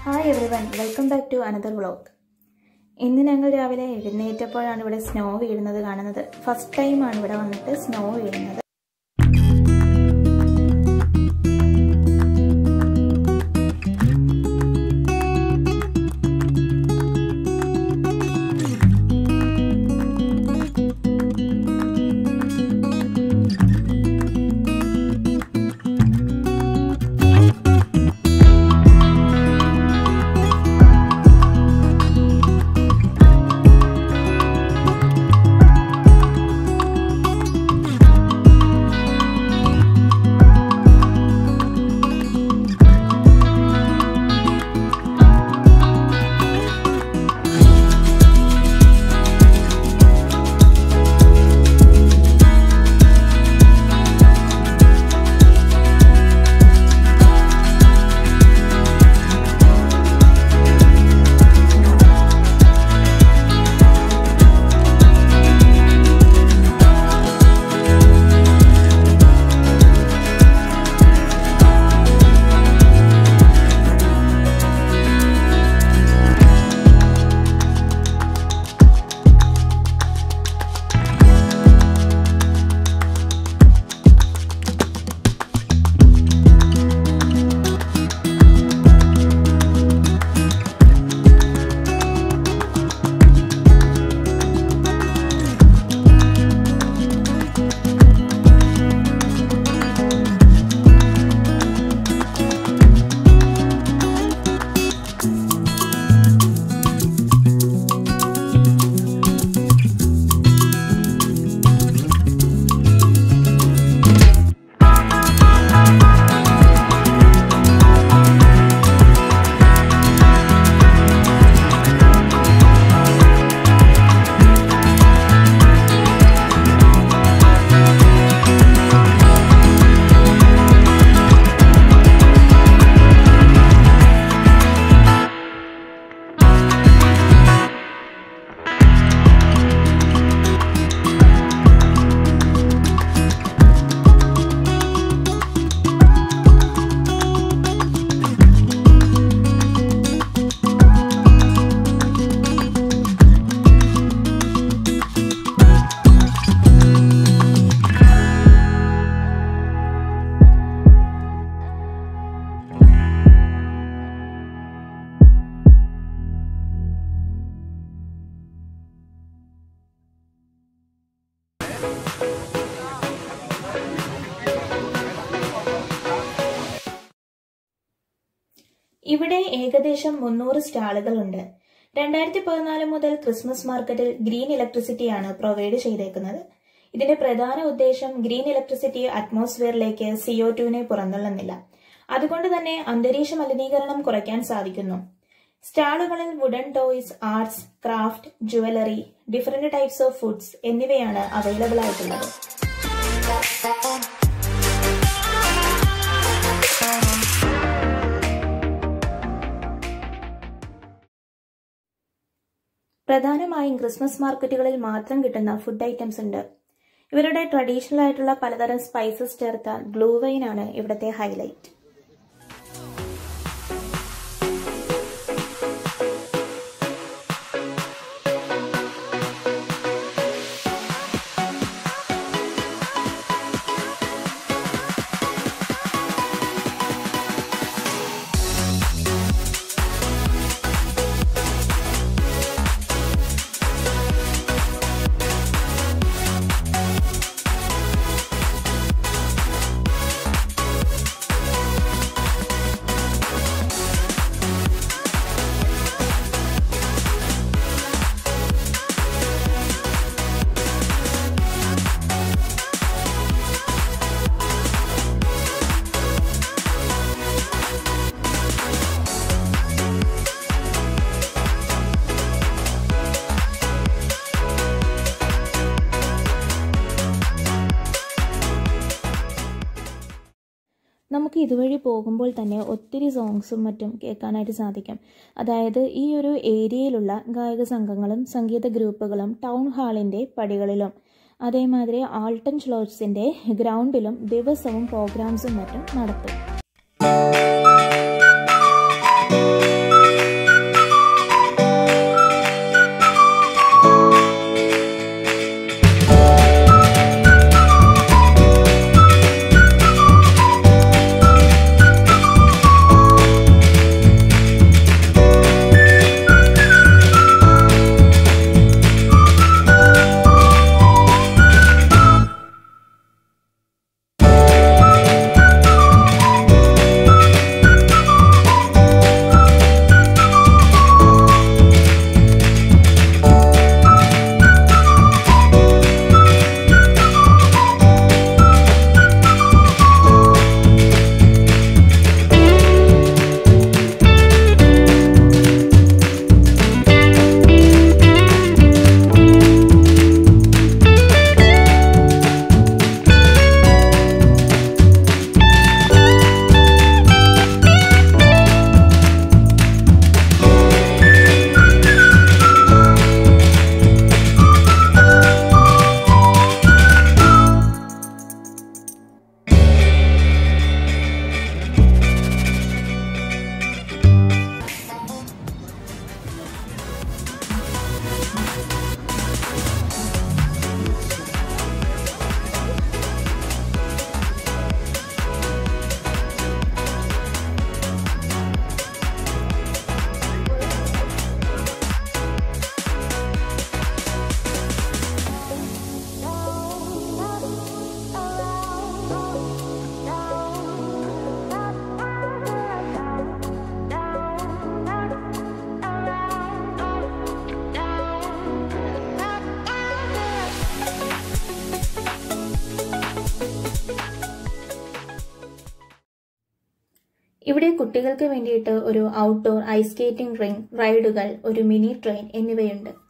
hi everyone welcome back to another vlog ഇന്ന് ഞങ്ങൾ രാവിലെ എഴുന്നേറ്റപ്പോഴാണ് ഇവിടെ സ്നോ വീഴുന്നത് കാണുന്നത് ഫസ്റ്റ് ടൈമാണ് ഇവിടെ വന്നിട്ട് സ്നോ വീഴുന്നത് ഇവിടെ ഏകദേശം മുന്നൂറ് സ്റ്റാളുകളുണ്ട് രണ്ടായിരത്തി പതിനാല് മുതൽ ക്രിസ്മസ് മാർക്കറ്റിൽ ഗ്രീൻ ഇലക്ട്രിസിറ്റിയാണ് പ്രൊവൈഡ് ചെയ്തേക്കുന്നത് ഇതിന്റെ പ്രധാന ഉദ്ദേശം ഗ്രീൻ ഇലക്ട്രിസിറ്റി അറ്റ്മോസ്ഫിയറിലേക്ക് സിഒ ടുവിനെ പുറന്തള്ളുന്നില്ല അതുകൊണ്ട് തന്നെ അന്തരീക്ഷ മലിനീകരണം കുറയ്ക്കാൻ സാധിക്കുന്നു സ്റ്റാളുകളിൽ wooden toys arts craft jewellery different types of foods എന്നിവയാണ് അവൈലബിൾ ആയിട്ടുള്ളത് പ്രധാനമായും ക്രിസ്മസ് മാർക്കറ്റുകളിൽ മാത്രം കിട്ടുന്ന ഫുഡ് ഐറ്റംസ് ഉണ്ട് ഇവരുടെ ട്രഡീഷണൽ ആയിട്ടുള്ള പലതരം സ്പൈസസ് ചേർത്ത ഗ്ലൂ വൈൻ ആണ് ഇവിടുത്തെ ഹൈലൈറ്റ് നമുക്ക് ഇതുവഴി പോകുമ്പോൾ തന്നെ ഒത്തിരി സോങ്സും മറ്റും കേൾക്കാനായിട്ട് സാധിക്കും അതായത് ഈ ഒരു ഏരിയയിലുള്ള ഗായക സംഘങ്ങളും സംഗീത ഗ്രൂപ്പുകളും ടൗൺ ഹാളിൻ്റെ പടികളിലും അതേമാതിരി ആൾട്ടൺ ഷ്ലോട്സിൻ്റെ ഗ്രൗണ്ടിലും ദിവസവും പ്രോഗ്രാംസും മറ്റും നടത്തും ഇവിടെ കുട്ടികൾക്ക് വേണ്ടിയിട്ട് ഒരു ഔട്ട്ഡോർ ഐസ് സ്കേറ്റിംഗ് റിംഗ് റൈഡുകൾ ഒരു മിനി ട്രെയിൻ എന്നിവയുണ്ട്